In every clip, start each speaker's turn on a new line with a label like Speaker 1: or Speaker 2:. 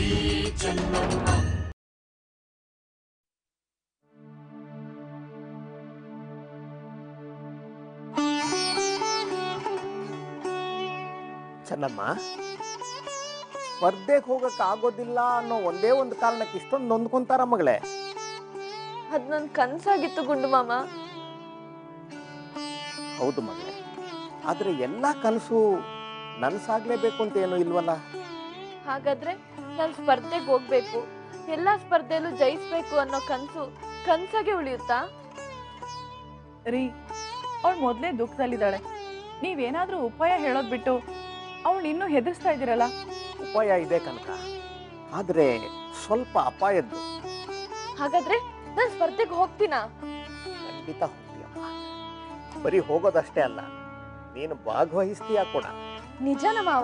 Speaker 1: ಚೆನ್ನಮ್ಮ ಸ್ಪರ್ಧೆಗೆ ಹೋಗಕ್ಕೆ ಆಗೋದಿಲ್ಲ ಅನ್ನೋ ಒಂದೇ ಒಂದು ಕಾರಣಕ್ಕೆ ಇಷ್ಟೊಂದು ನೊಂದ್ಕೊಂತಾರ ಮಗಳೇ
Speaker 2: ಅದ್ ನನ್ ಕನ್ಸಾಗಿತ್ತು ಗುಂಡು ಮಾಮ
Speaker 1: ಹೌದು ಮಗಳೇ ಆದ್ರೆ ಎಲ್ಲ ಕನಸು ನನ್ಸಾಗ್ಲೇಬೇಕು ಅಂತ ಏನೂ ಇಲ್ವಲ್ಲ
Speaker 2: ಹಾಗಾದ್ರೆ ನಾನ್ ಸ್ಪರ್ಧೆಗೆ ಹೋಗ್ಬೇಕು ಎಲ್ಲಾ ಸ್ಪರ್ಧೆಯಲ್ಲೂ ಜಯಿಸ್ಬೇಕು ಅನ್ನೋ ಕನ್ಸು ಕನ್ಸಾಗೆ ಉಳಿಯುತ್ತಾ
Speaker 3: ರೀ ಅವಳು ಮೊದಲೇ ದುಃಖದಲ್ಲಿದ್ದಾಳೆ ನೀವೇನಾದ್ರೂ ಉಪಾಯ ಹೇಳೋದ್ ಬಿಟ್ಟು ಅವಳು ಇನ್ನೂ ಹೆದರ್ಸ್ತಾ ಇದ್ದೀರಲ್ಲ
Speaker 1: ಉಪಾಯ ಇದೆ ಕನಕ ಆದ್ರೆ ಸ್ವಲ್ಪ ಅಪಾಯದ್ದು
Speaker 2: ಹಾಗಾದ್ರೆ ನಾನ್ ಸ್ಪರ್ಧೆಗೆ ಹೋಗ್ತೀನಾ
Speaker 1: ಖಂಡಿತ ಹೋಗ್ತೀಯಮ್ಮ ಬರೀ ಹೋಗೋದಷ್ಟೇ ಅಲ್ಲ ನೀನು ಭಾಗವಹಿಸ್ತೀಯ ಕೂಡ
Speaker 2: ನಿಜನ ಮಾವ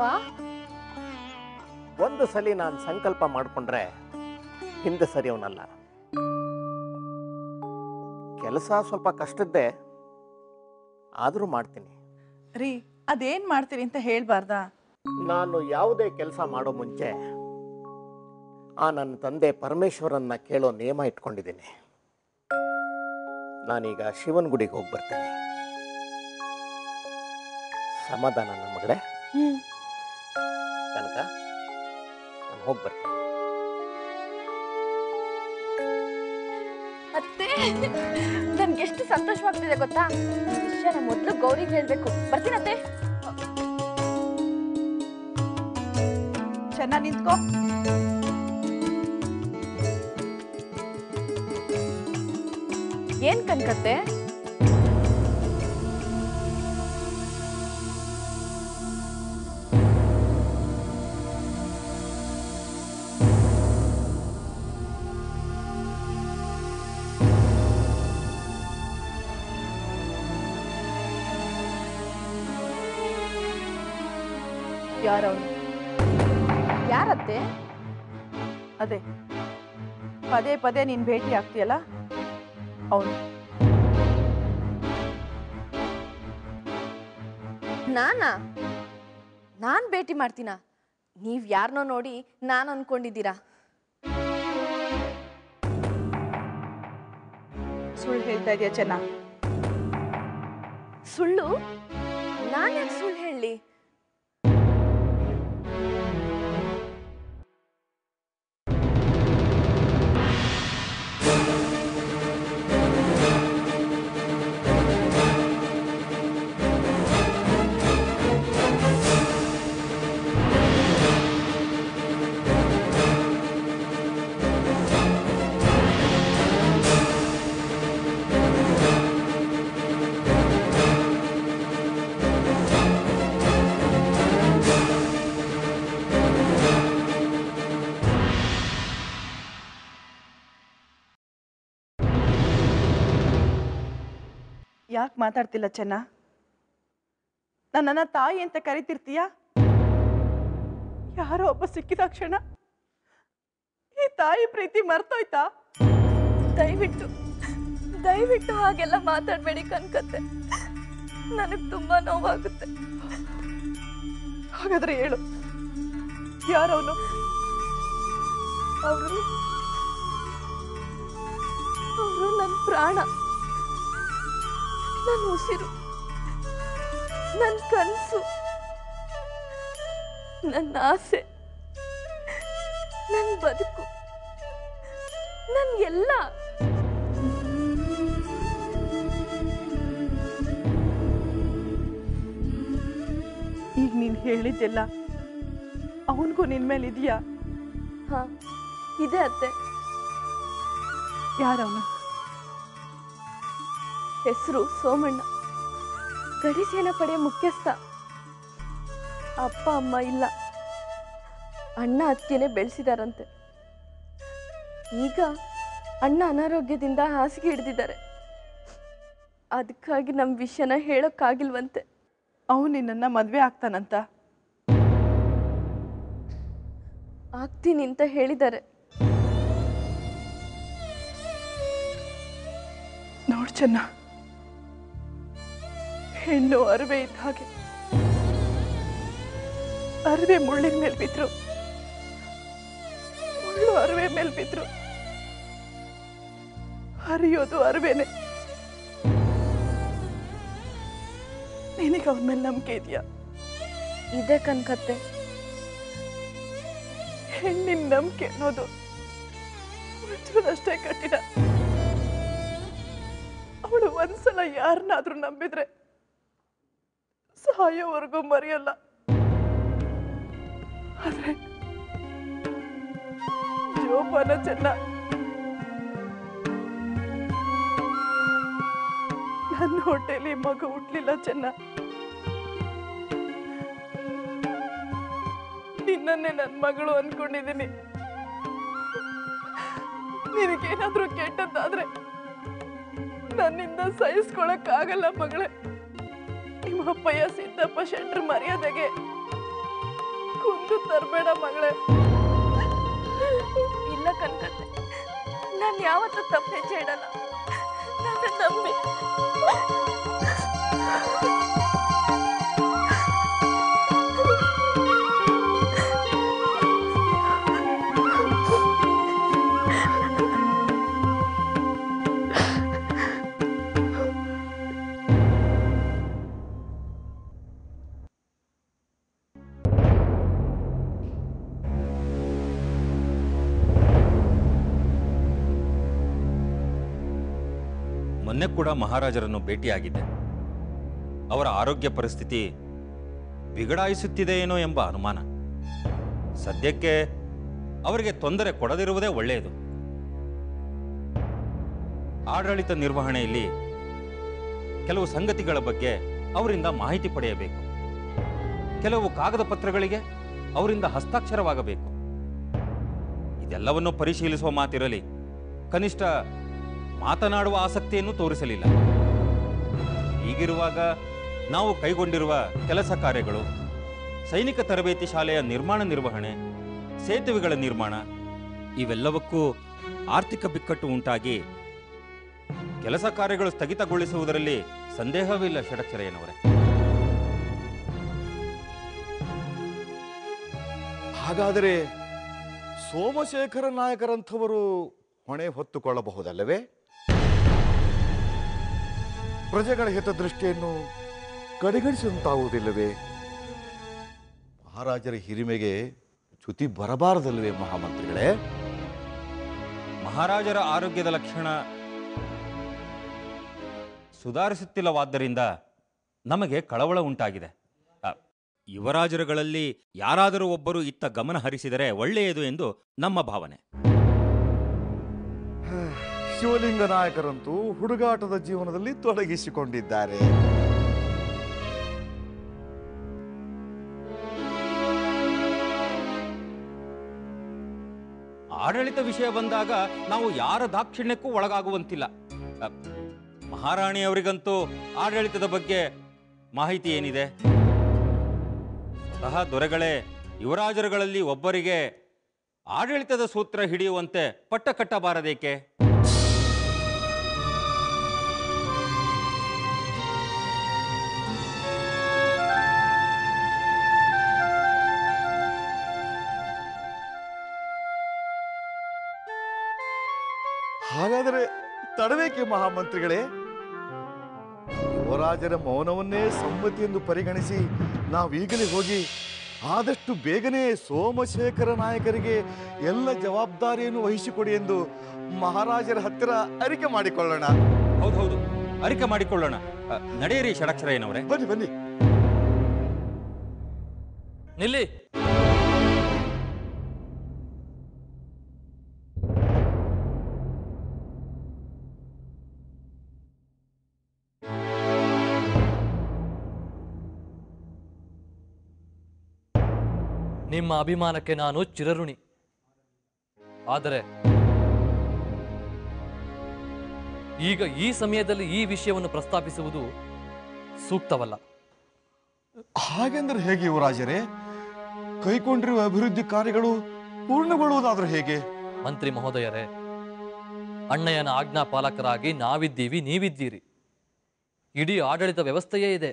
Speaker 1: ಒಂದು ಸಲಿ ನಾನು ಸಂಕಲ್ಪ ಮಾಡ್ಕೊಂಡ್ರೆ ಹಿಂದೆ ಸರಿಯವನಲ್ಲ ಕೆಲಸ ಸ್ವಲ್ಪ ಕಷ್ಟದ್ದೇ ಆದರೂ ಮಾಡ್ತೀನಿ
Speaker 3: ರೀ ಅದೇನ್ ಮಾಡ್ತೀರಿ ಅಂತ ಹೇಳ್ಬಾರ್ದಾ
Speaker 1: ನಾನು ಯಾವುದೇ ಕೆಲಸ ಮಾಡೋ ಮುಂಚೆ ಆ ನನ್ನ ತಂದೆ ಪರಮೇಶ್ವರನ್ನ ಕೇಳೋ ನಿಯಮ ಇಟ್ಕೊಂಡಿದ್ದೀನಿ ನಾನೀಗ ಶಿವನ ಗುಡಿಗೆ ಹೋಗಿ ಬರ್ತೀನಿ ಸಮಾಧಾನ ನನ್ನ ಮಗಳೇ ಕನಕ ನಾನು ಹೋಗಿ ಬರ್ತೀನಿ
Speaker 2: ಅತ್ತೆ ನನ್ಗೆ ಎಷ್ಟು ಸಂತೋಷವಾಗ್ತಿದೆ ಗೊತ್ತಾ ಈ ವಿಷಯನ ಮೊದ್ಲು ಗೌರಿಗೆ ಹೇಳ್ಬೇಕು ಬರ್ತೀನತ್ತೆ
Speaker 3: ಚೆನ್ನಾಗಿ ನಿಂತ್ಕೋ
Speaker 2: ಏನ್ ಕನ್ಕತ್ತೆ
Speaker 3: ಯಾರವನು
Speaker 2: ಯಾರತ್ತೆ
Speaker 3: ಅದೇ ಪದೇ ಪದೇ ನೀನ್ ಭೇಟಿ ಆಗ್ತೀಯಲ್ಲ ಅವನು
Speaker 2: ನಾನಾ ನಾನ್ ಭೇಟಿ ಮಾಡ್ತೀನ ನೀವ್ ಯಾರನ್ನೋ ನೋಡಿ ನಾನ್ ಅನ್ಕೊಂಡಿದ್ದೀರಾ
Speaker 3: ಸುಳ್ಳು ಹೇಳ್ತಾ ಇದೆಯಾ ಚೆನ್ನ
Speaker 2: ಸುಳ್ಳು ನಾನ್ ಯಾಕೆ ಸುಳ್ಳು ಹೇಳಿ
Speaker 3: ಯಾಕೆ ಮಾತಾಡ್ತಿಲ್ಲ ಚೆನ್ನ ನನ್ನನ್ನ ತಾಯಿ ಅಂತ ಕರಿತಿರ್ತೀಯ ಯಾರೋ ಒಬ್ಬ ಸಿಕ್ಕಿದ ಕ್ಷಣ ಈ ತಾಯಿ ಪ್ರೀತಿ ಮರ್ತೋಯ್ತಾ
Speaker 2: ದಯವಿಟ್ಟು ದಯವಿಟ್ಟು ಹಾಗೆಲ್ಲ ಮಾತಾಡ್ಬೇಡಿ ಕನ್ಕತ್ತೆ ನನಗ್ ತುಂಬಾ ನೋವಾಗುತ್ತೆ
Speaker 3: ಹಾಗಾದ್ರೆ ಹೇಳು ಯಾರವನು
Speaker 2: ಅವರು ಅವರು ನನ್ನ ಪ್ರಾಣ ನನ್ನ ಉಸಿರು ನನ್ನ ಕನಸು ನನ್ನ ಆಸೆ ನನ್ನ ಬದುಕು ನನ್ನ ಎಲ್ಲ
Speaker 3: ಈಗ ನೀನ್ ಹೇಳಿದ್ದೆಲ್ಲ ಅವನಿಗೂ ನಿನ್ ಮೇಲೆ ಇದೆಯಾ
Speaker 2: ಹಾ ಇದೆ ಅತ್ತೆ
Speaker 3: ಯಾರವನು
Speaker 2: ಹೆಸರು ಸೋಮಣ್ಣ ಗಡಿ ಸೇನಾ ಪಡೆಯ ಮುಖ್ಯಸ್ಥ ಅಪ್ಪ ಅಮ್ಮ ಇಲ್ಲ ಅಣ್ಣ ಅತ್ತಿಗೆನೆ ಬೆಳೆಸಿದಾರಂತೆ ಈಗ ಅಣ್ಣ ಅನಾರೋಗ್ಯದಿಂದ ಹಾಸಿಗೆ ಹಿಡ್ದಿದ್ದಾರೆ ಅದಕ್ಕಾಗಿ ನಮ್ಮ ವಿಷಯನ ಹೇಳೋಕ್ಕಾಗಿಲ್ವಂತೆ
Speaker 3: ಅವನು ನಿನ್ನನ್ನ ಮದ್ವೆ ಆಗ್ತಾನಂತ
Speaker 2: ಆಗ್ತೀನಿ ಅಂತ ಹೇಳಿದ್ದಾರೆ
Speaker 3: ನೋಡ್ ಚೆನ್ನ ಹೆಣ್ಣು ಅರಿವೆ ಇದ್ದ ಹಾಗೆ ಅರಿವೆ ಮುಳ್ಳಿನ ಮೇಲೆ ಬಿದ್ರು ಅರಿವೆ ಮೇಲೆ ಬಿದ್ರು ಹರಿಯೋದು ಅರಿವೆನೆ ನಿನಗೆ ಅವನ ಮೇಲೆ ನಂಬಿಕೆ ಇದೆಯಾ
Speaker 2: ಇದೆ ಕನ್ಕತ್ತೆ
Speaker 3: ಹೆಣ್ಣಿನ ನಂಬಿಕೆ ಅನ್ನೋದು ವಜ್ರದಷ್ಟೇ ಕಠಿಣ ಅವಳು ಒಂದ್ಸಲ ಯಾರನ್ನಾದ್ರೂ ನಂಬಿದ್ರೆ ಸಾಯೋವರೆಗೂ ಮರೆಯಲ್ಲ ಆದ್ರೆ ಜೋಪಾನ ಚೆನ್ನ ನನ್ನ ಹೊಟ್ಟೆಲಿ ಮಗು ಹುಟ್ಲಿಲ್ಲ ಚೆನ್ನ ನಿನ್ನನ್ನೇ ನನ್ನ ಮಗಳು ಅನ್ಕೊಂಡಿದ್ದೀನಿ ನಿನಗೇನಾದ್ರೂ ಕೆಟ್ಟದ್ದಾದ್ರೆ ನನ್ನಿಂದ ಸಹಿಸ್ಕೊಳಕ್ ಆಗಲ್ಲ ಮಗಳೇ ನಿಮ್ಮ ಅಪ್ಪಯ್ಯ ಸಿದ್ದಪ್ಪ ಶೆಟ್ರ್ ಮರ್ಯಾದೆಗೆ ಕುಂದು ತರಬೇಡ ಮಗಳೇ
Speaker 2: ಇಲ್ಲ ಕನ್ಕತ್ತೆ ನಾನು ಯಾವತ್ತೂ ತಪ್ಪು ಹೆಜ್ಜೆ ಇಡಲ್ಲ ನನ್ನ ನಂಬಿ
Speaker 4: ಮೊನ್ನೆ ಕೂಡ ಮಹಾರಾಜರನ್ನು ಭೇಟಿಯಾಗಿದ್ದೆ ಅವರ ಆರೋಗ್ಯ ಪರಿಸ್ಥಿತಿ ಬಿಗಡಾಯಿಸುತ್ತಿದೆಯೇನೋ ಎಂಬ ಅನುಮಾನ ಸದ್ಯಕ್ಕೆ ಅವರಿಗೆ ತೊಂದರೆ ಕೊಡದಿರುವುದೇ ಒಳ್ಳೆಯದು ಆಡಳಿತ ನಿರ್ವಹಣೆಯಲ್ಲಿ ಕೆಲವು ಸಂಗತಿಗಳ ಬಗ್ಗೆ ಅವರಿಂದ ಮಾಹಿತಿ ಪಡೆಯಬೇಕು ಕೆಲವು ಕಾಗದ ಪತ್ರಗಳಿಗೆ ಅವರಿಂದ ಹಸ್ತಾಕ್ಷರವಾಗಬೇಕು ಇದೆಲ್ಲವನ್ನು ಪರಿಶೀಲಿಸುವ ಮಾತಿರಲಿ ಕನಿಷ್ಠ ಮಾತನಾಡುವ ಆಸಕ್ತಿಯನ್ನು ತೋರಿಸಲಿಲ್ಲ ಹೀಗಿರುವಾಗ ನಾವು ಕೈಗೊಂಡಿರುವ ಕೆಲಸ ಕಾರ್ಯಗಳು ಸೈನಿಕ ತರಬೇತಿ ಶಾಲೆಯ ನಿರ್ಮಾಣ ನಿರ್ವಹಣೆ ಸೇತುವೆಗಳ ನಿರ್ಮಾಣ ಇವೆಲ್ಲವಕ್ಕೂ ಆರ್ಥಿಕ ಬಿಕ್ಕಟ್ಟು ಉಂಟಾಗಿ ಕೆಲಸ ಕಾರ್ಯಗಳು ಸ್ಥಗಿತಗೊಳಿಸುವುದರಲ್ಲಿ ಸಂದೇಹವಿಲ್ಲ ಷಡಕ್ಷರಯ್ಯನವರೇ
Speaker 5: ಹಾಗಾದರೆ ಸೋಮಶೇಖರ ನಾಯಕರಂಥವರು ಹೊಣೆ ಹೊತ್ತುಕೊಳ್ಳಬಹುದಲ್ಲವೇ ಪ್ರಜೆಗಳ ಹಿತದೃಷ್ಟಿಯನ್ನು ಕಡೆಗಣಿಸಿದಂತಾಗುವುದಿಲ್ಲವೇ ಮಹಾರಾಜರ ಹಿರಿಮೆಗೆ ಚ್ಯುತಿ ಬರಬಾರದಲ್ಲವೇ ಮಹಾಮಂತ್ರಿಗಳೇ
Speaker 4: ಮಹಾರಾಜರ ಆರೋಗ್ಯದ ಲಕ್ಷಣ ಸುಧಾರಿಸುತ್ತಿಲ್ಲವಾದ್ದರಿಂದ ನಮಗೆ ಕಳವಳ ಉಂಟಾಗಿದೆ ಅ, ಯುವರಾಜರುಗಳಲ್ಲಿ ಯಾರಾದರೂ ಒಬ್ಬರು ಇತ್ತ ಗಮನ ಹರಿಸಿದರೆ ಒಳ್ಳೆಯದು ಎಂದು ನಮ್ಮ ಭಾವನೆ
Speaker 5: ಶಿವಲಿಂಗ ನಾಯಕರಂತೂ ಹುಡುಗಾಟದ ಜೀವನದಲ್ಲಿ ತೊಡಗಿಸಿಕೊಂಡಿದ್ದಾರೆ
Speaker 4: ಆಡಳಿತ ವಿಷಯ ಬಂದಾಗ ನಾವು ಯಾರ ದಾಕ್ಷಿಣ್ಯಕ್ಕೂ ಒಳಗಾಗುವಂತಿಲ್ಲ ಅ, ಮಹಾರಾಣಿಯವರಿಗಂತೂ ಆಡಳಿತದ ಬಗ್ಗೆ ಮಾಹಿತಿ ಏನಿದೆ ಸ್ವತಃ ದೊರೆಗಳೇ ಯುವರಾಜರುಗಳಲ್ಲಿ ಒಬ್ಬರಿಗೆ ಆಡಳಿತದ ಸೂತ್ರ ಹಿಡಿಯುವಂತೆ ಪಟ್ಟ ಕಟ್ಟಬಾರದೇಕೆ
Speaker 5: ಹಾಗಾದರೆ ತಡಬೇಕೆ ಮಹಾಮಂತ್ರಿಗಳೇ ಯುವರಾಜರ ಮೌನವನ್ನೇ ಸಮ್ಮತಿ ಎಂದು ಪರಿಗಣಿಸಿ ನಾವೀಗಲೇ ಹೋಗಿ ಆದಷ್ಟು ಬೇಗನೆ ಸೋಮಶೇಖರ ನಾಯಕರಿಗೆ ಎಲ್ಲ ಜವಾಬ್ದಾರಿಯನ್ನು ವಹಿಸಿಕೊಡಿ ಎಂದು ಮಹಾರಾಜರ ಹತ್ತಿರ ಅರಿಕೆ ಮಾಡಿಕೊಳ್ಳೋಣ
Speaker 4: ಹೌದು ಹೌದು ಅರಿಕೆ ಮಾಡಿಕೊಳ್ಳೋಣ ಅ, ನಡೆಯಿರಿ ಷಡಕ್ಷರಯ್ಯನವರೇ
Speaker 5: ಬನ್ನಿ ಬನ್ನಿ
Speaker 6: ನಿಲ್ಲಿ ನಿಮ್ಮ ಅಭಿಮಾನಕ್ಕೆ ನಾನು ಚಿರಋಣಿ ಆದರೆ ಈಗ ಈ ಸಮಯದಲ್ಲಿ ಈ ವಿಷಯವನ್ನು ಪ್ರಸ್ತಾಪಿಸುವುದು ಸೂಕ್ತವಲ್ಲ
Speaker 5: ಹಾಗೆಂದ್ರೆ ಹೇಗೆ ಯುವರಾಜರೇ ಕೈಗೊಂಡಿರುವ ಅಭಿವೃದ್ಧಿ ಕಾರ್ಯಗಳು ಪೂರ್ಣಗೊಳ್ಳುವುದಾದ್ರೂ ಹೇಗೆ
Speaker 6: ಮಂತ್ರಿ ಮಹೋದಯರೇ ಅಣ್ಣಯ್ಯನ ಆಜ್ಞಾ ಪಾಲಕರಾಗಿ ನಾವಿದ್ದೀವಿ ನೀವಿದ್ದೀರಿ ಇಡೀ ಆಡಳಿತ ವ್ಯವಸ್ಥೆಯೇ ಇದೆ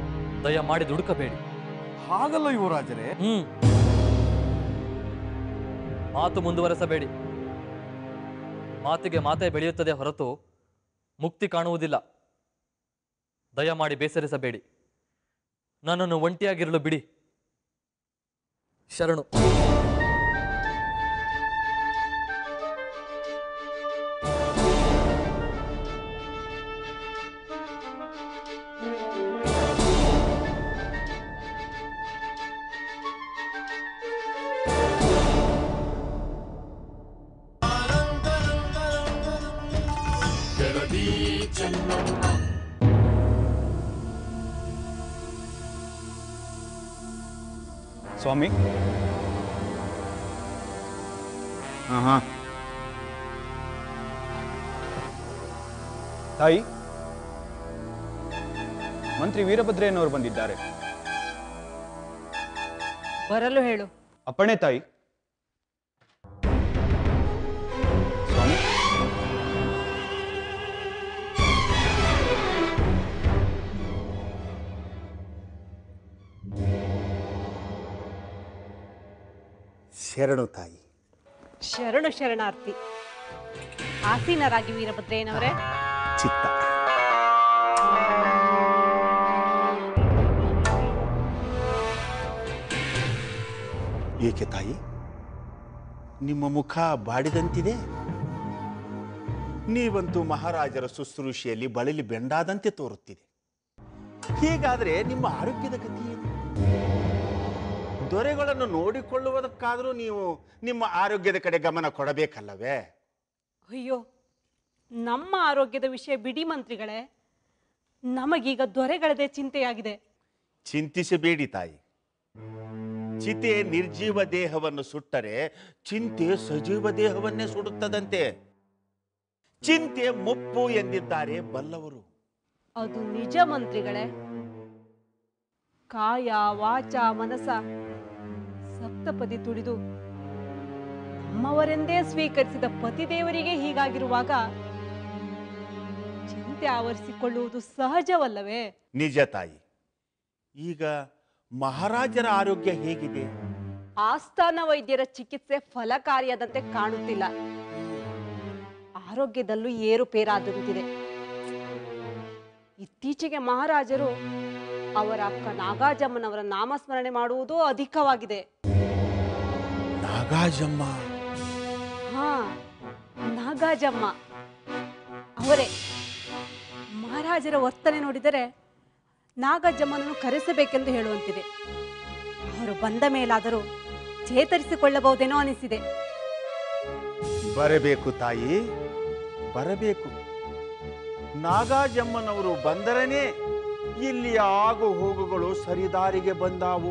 Speaker 6: ದಯಮಾಡಿ ದುಡುಕಬೇಡಿ
Speaker 5: ಹಾಗಲ್ಲ ಯುವರಾಜರೇ
Speaker 6: ಹ್ಮ್ ಮಾತು ಮುಂದುವರೆಸಬೇಡಿ ಮಾತಿಗೆ ಮಾತೇ ಬೆಳೆಯುತ್ತದೆ ಹೊರತು ಮುಕ್ತಿ ಕಾಣುವುದಿಲ್ಲ ದಯಮಾಡಿ ಬೇಸರಿಸಬೇಡಿ ನನ್ನನ್ನು ಒಂಟಿಯಾಗಿರಲು ಬಿಡಿ ಶರಣು
Speaker 7: ಸ್ವಾಮಿ ಹಾಂ ಹಾಂ ತಾಯಿ ಮಂತ್ರಿ ವೀರಭದ್ರಯ್ಯನವರು ಬಂದಿದ್ದಾರೆ
Speaker 8: ಬರಲು ಹೇಳು
Speaker 7: ಅಪ್ಪಣೆ ತಾಯಿ ಸ್ವಾಮಿ
Speaker 1: ಶರಣು ತಾಯಿ
Speaker 8: ಶರಣು ಶರಣಾರ್ಥಿ ಆಸೀನರಾಗಿ ವೀರಭದ್ರಯ್ಯನವರೇ
Speaker 1: ಚಿತ್ತ
Speaker 9: ಏಕೆ ತಾಯಿ ನಿಮ್ಮ ಮುಖ ಬಾಡಿದಂತಿದೆ ನೀವಂತೂ ಮಹಾರಾಜರ ಶುಶ್ರೂಷೆಯಲ್ಲಿ ಬಳಲಿ ಬೆಂಡಾದಂತೆ ತೋರುತ್ತಿದೆ ಹೀಗಾದ್ರೆ ನಿಮ್ಮ ಆರೋಗ್ಯದ ಗತಿ ಏನು ದೊರೆಗಳನ್ನು ನೋಡಿಕೊಳ್ಳುವುದಕ್ಕಾದರೂ ನೀವು ನಿಮ್ಮ ಆರೋಗ್ಯದ ಕಡೆ ಗಮನ ಕೊಡಬೇಕಲ್ಲವೇ
Speaker 8: ಅಯ್ಯೋ ನಮ್ಮ ಆರೋಗ್ಯದ ವಿಷಯ ಬಿಡಿ ಮಂತ್ರಿಗಳೇ ನಮಗೀಗ ದೊರೆಗಳದೇ ಚಿಂತೆಯಾಗಿದೆ
Speaker 9: ಚಿಂತಿಸಬೇಡಿ ತಾಯಿ ಚಿತೆ ನಿರ್ಜೀವ ದೇಹವನ್ನು ಸುಟ್ಟರೆ ಚಿಂತೆ ಸಜೀವ ದೇಹವನ್ನೇ ಸುಡುತ್ತದಂತೆ ಚಿಂತೆ ಮುಪ್ಪು ಎಂದಿದ್ದಾರೆ ಬಲ್ಲವರು
Speaker 8: ಅದು ನಿಜ ಮಂತ್ರಿಗಳೇ ಕಾಯ ವಾಚ ಮನಸ ಸಪ್ತಪದಿ ತುಡಿದು ನಮ್ಮವರೆಂದೇ ಸ್ವೀಕರಿಸಿದ ಪತಿದೇವರಿಗೆ ಹೀಗಾಗಿರುವಾಗ ಚಿಂತೆ ಆವರಿಸಿಕೊಳ್ಳುವುದು ಸಹಜವಲ್ಲವೇ
Speaker 9: ನಿಜ ತಾಯಿ ಈಗ ಮಹಾರಾಜರ ಆರೋಗ್ಯ ಹೇಗಿದೆ
Speaker 8: ಆಸ್ಥಾನ ವೈದ್ಯರ ಚಿಕಿತ್ಸೆ ಫಲಕಾರಿಯಾದಂತೆ ಕಾಣುತ್ತಿಲ್ಲ ಆರೋಗ್ಯದಲ್ಲೂ ಏರುಪೇರಾದಂತಿದೆ ಇತ್ತೀಚೆಗೆ ಮಹಾರಾಜರು ಅವರ ಅಕ್ಕ ನಾಗಾಜಮ್ಮನವರ ನಾಮಸ್ಮರಣೆ ಮಾಡುವುದೂ ಅಧಿಕವಾಗಿದೆ
Speaker 9: ನಾಗಾಜಮ್ಮ
Speaker 8: ಹಾ ನಾಗಾಜಮ್ಮ ಅವರೇ ಮಹಾರಾಜರ ವರ್ತನೆ ನೋಡಿದರೆ ನಾಗಾಜಮ್ಮನನ್ನು ಕರೆಸಬೇಕೆಂದು ಹೇಳುವಂತಿದೆ ಅವರು ಬಂದ ಮೇಲಾದರೂ ಚೇತರಿಸಿಕೊಳ್ಳಬಹುದೇನೋ ಅನಿಸಿದೆ
Speaker 9: ಬರಬೇಕು ತಾಯಿ ಬರಬೇಕು ನಾಗಾಜಮ್ಮನವರು ಬಂದರನೇ ಇಲ್ಲಿಯ ಆಗು ಹೋಗುಗಳು ಸರಿದಾರಿಗೆ ಬಂದಾವು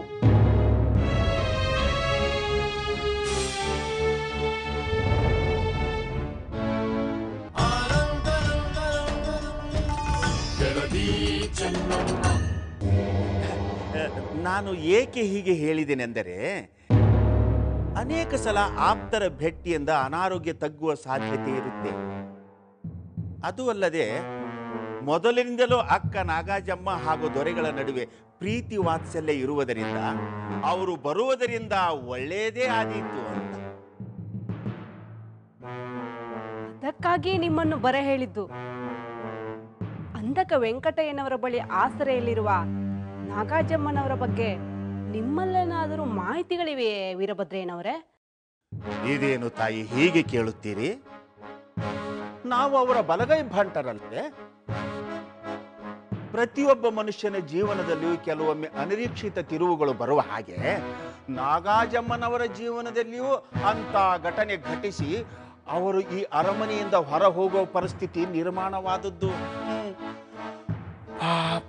Speaker 9: ನಾನು ಏಕೆ ಹೀಗೆ ಹೇಳಿದ್ದೇನೆಂದರೆ ಅನೇಕ ಸಲ ಆಪ್ತರ ಭೇಟಿಯಿಂದ ಅನಾರೋಗ್ಯ ತಗ್ಗುವ ಸಾಧ್ಯತೆ ಇರುತ್ತೆ ಅದು ಅಲ್ಲದೆ ಮೊದಲಿನಿಂದಲೂ ಅಕ್ಕ ನಾಗಾಜಮ್ಮ ಹಾಗೂ ದೊರೆಗಳ ನಡುವೆ ಪ್ರೀತಿ ವಾತ್ಸಲ್ಯ ಇರುವುದರಿಂದ ಅವರು ಬರುವುದರಿಂದ ಒಳ್ಳೆಯದೇ ಆದೀತು ಅಂತ
Speaker 8: ಅದಕ್ಕಾಗಿ ನಿಮ್ಮನ್ನು ಬರ ಹೇಳಿದ್ದು ಅಂಧಕ ವೆಂಕಟಯ್ಯನವರ ಬಳಿ ಆಸರೆಯಲ್ಲಿರುವ ನಾಗಾಜಮ್ಮನವರ ಬಗ್ಗೆ ನಿಮ್ಮಲ್ಲೇನಾದರೂ ಮಾಹಿತಿಗಳಿವೆಯೇ ವೀರಭದ್ರಯ್ಯನವರೇ
Speaker 9: ಇದೇನು ತಾಯಿ ಹೀಗೆ ಕೇಳುತ್ತೀರಿ ನಾವು ಅವರ ಬಲಗೈ ಭಂಟರಲ್ಲದೆ ಪ್ರತಿಯೊಬ್ಬ ಮನುಷ್ಯನ ಜೀವನದಲ್ಲಿಯೂ ಕೆಲವೊಮ್ಮೆ ಅನಿರೀಕ್ಷಿತ ತಿರುವುಗಳು ಬರುವ ಹಾಗೆ ನಾಗಾಜಮ್ಮನವರ ಜೀವನದಲ್ಲಿಯೂ ಅಂತ ಘಟನೆ ಘಟಿಸಿ ಅವರು ಈ ಅರಮನೆಯಿಂದ ಹೊರ ಹೋಗುವ ಪರಿಸ್ಥಿತಿ ನಿರ್ಮಾಣವಾದದ್ದು ಹ್ಮ್. ಪಾಪ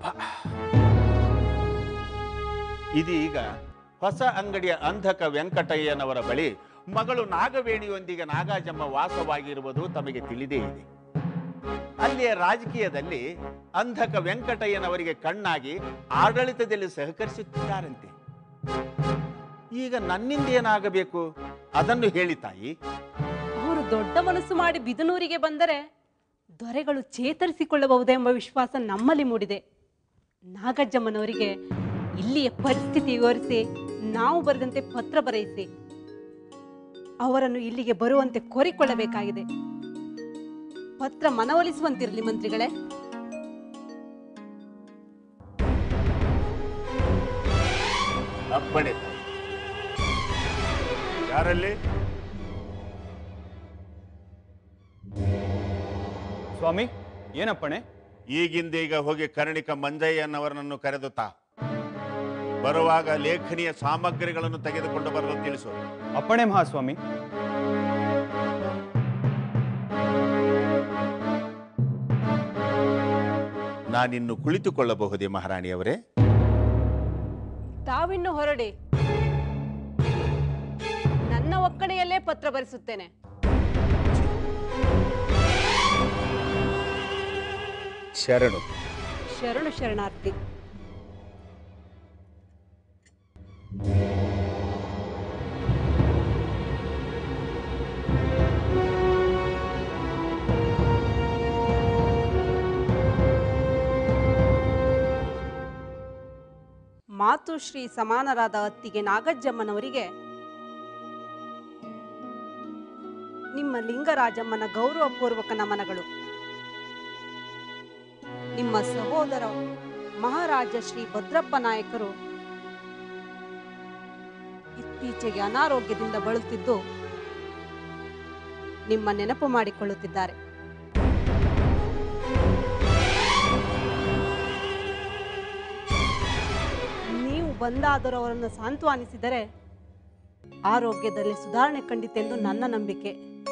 Speaker 9: ಇದೀಗ ಹೊಸ ಅಂಗಡಿಯ ಅಂಧಕ ವೆಂಕಟಯ್ಯನವರ ಬಳಿ ಮಗಳು ನಾಗವೇಣಿಯೊಂದಿಗೆ ನಾಗಾಜಮ್ಮ ವಾಸವಾಗಿರುವುದು ತಮಗೆ ತಿಳಿದೇ ಇದೆ ಅಲ್ಲಿಯ ರಾಜಕೀಯದಲ್ಲಿ ಅಂಧಕ ವೆಂಕಟಯ್ಯನವರಿಗೆ ಕಣ್ಣಾಗಿ ಆಡಳಿತದಲ್ಲಿ ಸಹಕರಿಸುತ್ತಿದ್ದಾರಂತೆ ಈಗ ನನ್ನಿಂದ ಏನಾಗಬೇಕು ಅದನ್ನು ಹೇಳಿ ತಾಯಿ
Speaker 8: ಅವರು ದೊಡ್ಡ ಮನಸ್ಸು ಮಾಡಿ ಬಿದನೂರಿಗೆ ಬಂದರೆ ದೊರೆಗಳು ಚೇತರಿಸಿಕೊಳ್ಳಬಹುದೆಂಬ ವಿಶ್ವಾಸ ನಮ್ಮಲ್ಲಿ ಮೂಡಿದೆ ನಾಗಜ್ಜಮ್ಮನವರಿಗೆ ಇಲ್ಲಿಯ ಪರಿಸ್ಥಿತಿ ವಿವರಿಸಿ ನಾವು ಬರೆದಂತೆ ಪತ್ರ ಬರೆಯಿಸಿ ಅವರನ್ನು ಇಲ್ಲಿಗೆ ಬರುವಂತೆ ಕೋರಿಕೊಳ್ಳಬೇಕಾಗಿದೆ ಪತ್ರ ಮನವೊಲಿಸುವಂತಿರಲಿ ಮಂತ್ರಿಗಳೇ
Speaker 9: ಅಪ್ಪಣೆ ತಾಯಿ ಯಾರಲ್ಲಿ
Speaker 7: ಸ್ವಾಮಿ ಏನಪ್ಪಣೆ
Speaker 9: ಈಗಿಂದೀಗ ಹೋಗಿ ಕರ್ಣಿಕ ಮಂಜಯ್ಯನವರನ್ನು ಕರೆದು ತಾ ಬರುವಾಗ ಲೇಖನಿಯ ಸಾಮಗ್ರಿಗಳನ್ನು ತೆಗೆದುಕೊಂಡು ಬರಲು ತಿಳಿಸು
Speaker 7: ಅಪ್ಪಣೆ ಮಹಾಸ್ವಾಮಿ
Speaker 9: ನಾನಿನ್ನು ಕುಳಿತುಕೊಳ್ಳಬಹುದೇ ಮಹಾರಾಣಿಯವರೇ
Speaker 8: ತಾವಿನ್ನು ಹೊರಡಿ ನನ್ನ ಒಕ್ಕಣೆಯಲ್ಲೇ ಪತ್ರ ಬರೆಸುತ್ತೇನೆ
Speaker 9: ಶರಣು
Speaker 8: ಶರಣು ಶರಣಾರ್ಥಿ ಮಾತುಶ್ರೀ ಸಮಾನರಾದ ಅತ್ತಿಗೆ ನಾಗಜ್ಜಮ್ಮನವರಿಗೆ ನಿಮ್ಮ ಲಿಂಗರಾಜಮ್ಮನ ಗೌರವಪೂರ್ವಕ ನಮನಗಳು ನಿಮ್ಮ ಸಹೋದರ ಮಹಾರಾಜ ಶ್ರೀ ಭದ್ರಪ್ಪ ನಾಯಕರು ಇತ್ತೀಚೆಗೆ ಅನಾರೋಗ್ಯದಿಂದ ಬಳಲುತ್ತಿದ್ದು ನಿಮ್ಮ ನೆನಪು ಮಾಡಿಕೊಳ್ಳುತ್ತಿದ್ದಾರೆ ನೀವು ಬಂದಾದರೂ ಅವರನ್ನು ಸಾಂತ್ವನಿಸಿದರೆ ಆರೋಗ್ಯದಲ್ಲಿ ಸುಧಾರಣೆ ಕಂಡಿತೆಂದು ನನ್ನ ನಂಬಿಕೆ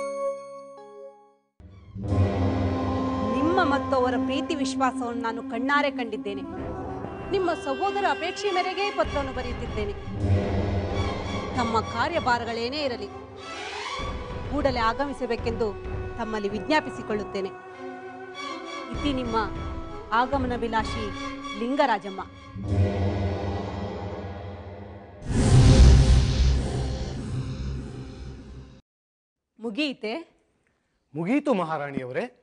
Speaker 8: ನಿಮ್ಮ ಮತ್ತು ಅವರ ಪ್ರೀತಿ ವಿಶ್ವಾಸವನ್ನು ನಾನು ಕಣ್ಣಾರೆ ಕಂಡಿದ್ದೇನೆ ನಿಮ್ಮ ಸಹೋದರ ಅಪೇಕ್ಷೆ ಮೇರೆಗೆ ಈ ಪತ್ರವನ್ನು ಬರೆಯುತ್ತಿದ್ದೇನೆ ತಮ್ಮ ಕಾರ್ಯಭಾರಗಳೇನೇ ಇರಲಿ ಕೂಡಲೇ ಆಗಮಿಸಬೇಕೆಂದು ತಮ್ಮಲ್ಲಿ ವಿಜ್ಞಾಪಿಸಿಕೊಳ್ಳುತ್ತೇನೆ ಇತಿ ನಿಮ್ಮ ಆಗಮನ ವಿಲಾಸಿ ಲಿಂಗರಾಜಮ್ಮ ಮುಗಿಯಿತೆ
Speaker 10: ಮುಗೀತು ಮಹಾರಾಣಿಯವರೇ